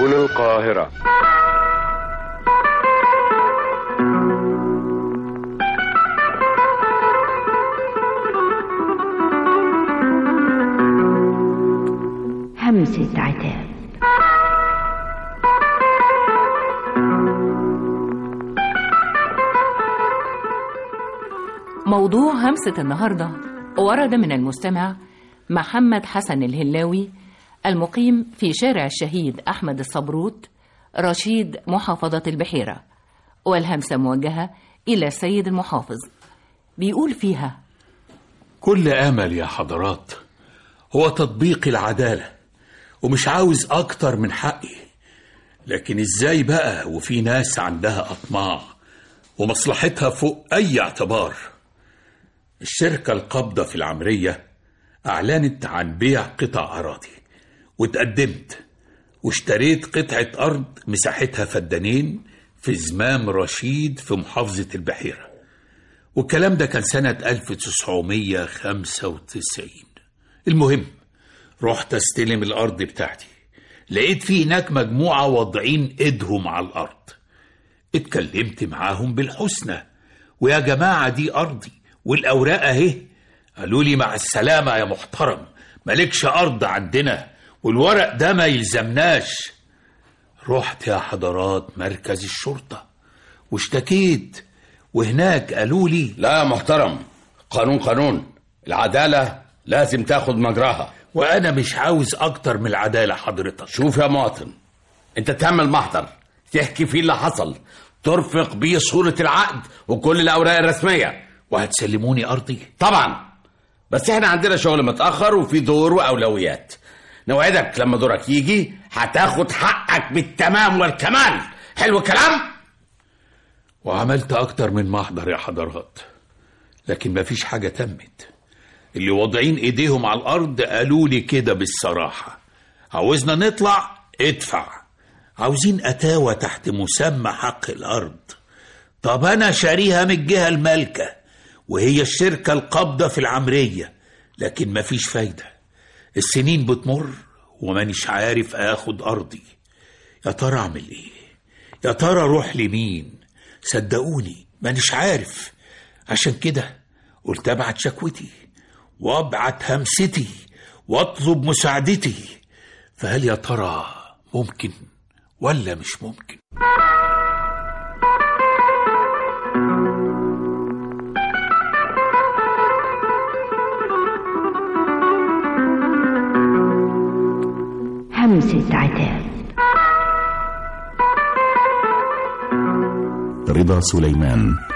هنا القاهرة همسة عتاب موضوع همسة النهاردة ورد من المستمع محمد حسن الهلاوي المقيم في شارع الشهيد أحمد الصبروت رشيد محافظة البحيرة والهمسة موجهة إلى السيد المحافظ بيقول فيها كل امل يا حضرات هو تطبيق العداله ومش عاوز اكتر من حقي لكن ازاي بقى وفي ناس عندها اطماع ومصلحتها فوق اي اعتبار الشركه القابضه في العمريه اعلنت عن بيع قطع اراضي واتقدمت واشتريت قطعه ارض مساحتها فدانين في زمام رشيد في محافظه البحيره والكلام ده كان سنة 1995 المهم رحت استلم الأرض بتاعتي لقيت في هناك مجموعة واضعين إيدهم على الأرض اتكلمت معاهم بالحسنى ويا جماعة دي أرضي والأوراق أهي قالوا لي مع السلامة يا محترم مالكش أرض عندنا والورق ده ما يلزمناش رحت يا حضرات مركز الشرطة واشتكيت وهناك قالوا لي لا يا محترم قانون قانون العدالة لازم تاخد مجراها وانا مش عاوز اكتر من العداله حضرتك شوف يا مواطن انت تعمل محضر تحكي فيه اللي حصل ترفق بيه صورة العقد وكل الأوراق الرسمية وهتسلموني ارضي طبعا بس احنا عندنا شغل متأخر وفي دور وأولويات نوعدك لما دورك يجي هتاخد حقك بالتمام والكمال حلو الكلام؟ وعملت اكتر من محضر يا حضرات لكن مفيش حاجه تمت اللي واضعين ايديهم على الارض قالوا لي كده بالصراحه عاوزنا نطلع ادفع عاوزين اتاوى تحت مسمى حق الارض طب انا شاريها من الجهه المالكه وهي الشركه القابضه في العمريه لكن مفيش فايده السنين بتمر ومانيش عارف اخد ارضي يا ترى اعمل ايه يا ترى اروح لمين صدقوني مانيش عارف عشان كده قلت ابعت شكوتي وابعت همستي واطلب مساعدتي فهل يا ترى ممكن ولا مش ممكن همسة عتاب رضا سليمان